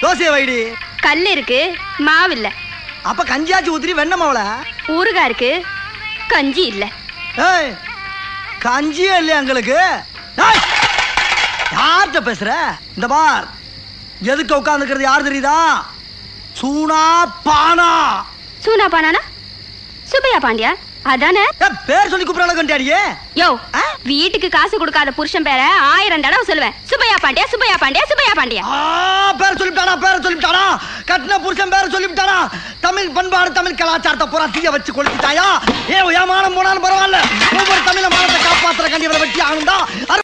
தோசையை வைடி கல் இருக்கு மாவு இல்ல அப்ப கஞ்சியாச்சி ஊத்திரி வெண்ணமாவல ஊறுகாய் இருக்கு கஞ்சி இல்ல ஏய் கஞ்சியே இல்லையா எங்களுக்கு ஏய், யார்கிட்ட பேசுற இந்த பார் எதுக்கு உட்காந்துக்கிறது யார் தெரியுதா சூனா பானா சூனா பானானா சுப்பையா பாண்டியா அதானே ஏ, பேர் சொல்லி கூப்பிட கண்டியாடியே யோ ஆ? வீட்டுக்கு காசு கொடுக்காத புருஷன் பேரை ஆயிரம் தடவை சொல்லுவேன் சுப்பையா பாண்டியா சுப்பையா பாண்டியா சுப்பையா பாண்டியா ஆ, பேர் சொல்லிவிட்டானா பேர சொல்லிவிட்டானா கட்டின புருஷன் பேர சொல்லிவிட்டானா தமிழ் பண்பாடு தமிழ் கலாச்சாரத்தை பூரா தீய வச்சு கொளுத்திட்டாயா ஏ ஏமானம் போனாலும் பரவாயில்ல ஒவ்வொரு தமிழ மானத்தை காப்பாத்துற கண்டிப்பா வெட்டி ஆகணும்டா